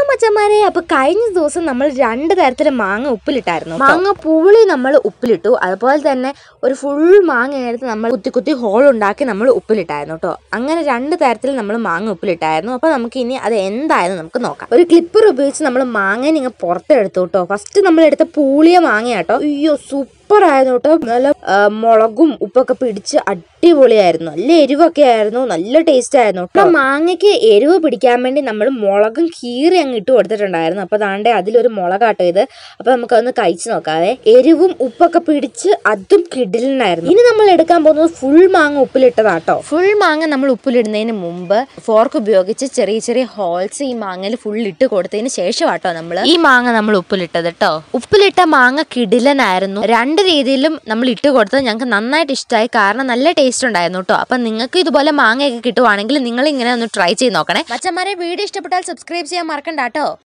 മച്ചന്മാരെ അപ്പൊ കഴിഞ്ഞ ദിവസം നമ്മൾ രണ്ട് തരത്തിലെ മാങ്ങ ഉപ്പിലിട്ടായിരുന്നു മാങ്ങ പുളി നമ്മൾ ഉപ്പിലിട്ടു അതുപോലെ തന്നെ ഒരു ഫുൾ മാങ്ങ എടുത്ത് നമ്മൾ കുത്തി കുത്തി ഹോൾ ഉണ്ടാക്കി നമ്മൾ ഉപ്പിലിട്ടായിരുന്നു കേട്ടോ അങ്ങനെ രണ്ട് തരത്തിൽ നമ്മൾ മാങ്ങ ഉപ്പിലിട്ടായിരുന്നു അപ്പൊ നമുക്ക് ഇനി അത് എന്തായെന്ന് നമുക്ക് നോക്കാം ഒരു ക്ലിപ്പർ ഉപയോഗിച്ച് നമ്മൾ മാങ്ങ നിങ്ങൾ പുറത്തെടുത്തു കേട്ടോ ഫസ്റ്റ് നമ്മൾ എടുത്ത പൂളിയ മാങ്ങ കേട്ടോ അയ്യോ സൂപ്പർ ആയിരുന്നു കേട്ടോ നല്ല ആ, മുളകും ഉപ്പൊക്കെ പിടിച്ച് അടിപൊളിയായിരുന്നു നല്ല എരിവൊക്കെ ആയിരുന്നു നല്ല ടേസ്റ്റ് ആയിരുന്നു കേട്ടോ മാങ്ങയ്ക്ക് എരിവ് പിടിക്കാൻ വേണ്ടി നമ്മൾ മുളകും കീറി അങ്ങ് ഇട്ട് കൊടുത്തിട്ടുണ്ടായിരുന്നു അപ്പൊ താണ്ടെ അതിലൊരു മുളകാട്ടോ ഇത് അപ്പൊ നമുക്ക് അതൊന്ന് കഴിച്ചു നോക്കാവേ എരിവും ഉപ്പൊക്കെ പിടിച്ച് അതും കിടിലിനായിരുന്നു ഇനി നമ്മൾ എടുക്കാൻ പോകുന്നത് ഫുൾ മാങ്ങ ഉപ്പിലിട്ടതാട്ടോ ഫുൾ മാങ്ങ നമ്മൾ ഉപ്പിലിടുന്നതിന് മുമ്പ് ഫോർക്ക് ഉപയോഗിച്ച് ചെറിയ ചെറിയ ഹോൾസ് ഈ മാങ്ങയിൽ ഫുൾ ഇട്ട് കൊടുത്തതിന് ശേഷമാട്ടോ നമ്മൾ ഈ മാങ്ങ നമ്മൾ ഉപ്പിലിട്ടത് കേട്ടോ ഉപ്പിലിട്ട മാങ്ങ കിടിലനായിരുന്നു രണ്ട് രീതിയിലും നമ്മൾ ഇട്ട് കൊടുത്തത് ഞങ്ങൾക്ക് നന്നായിട്ട് ഇഷ്ടമായി കാരണം നല്ല ടേസ്റ്റ് ഉണ്ടായിരുന്നു കേട്ടോ അപ്പൊ നിങ്ങൾക്ക് ഇതുപോലെ മാങ്ങയൊക്കെ കിട്ടുവാണെങ്കിൽ നിങ്ങൾ ഇങ്ങനെ ഒന്ന് ട്രൈ ചെയ്ത് നോക്കണേ മച്ചന്മാരെ വീഡിയോ ഇഷ്ടപ്പെട്ടാൽ സബ്സ്ക്രൈബ് ചെയ്യാൻ മറക്കണ്ട കേട്ടോ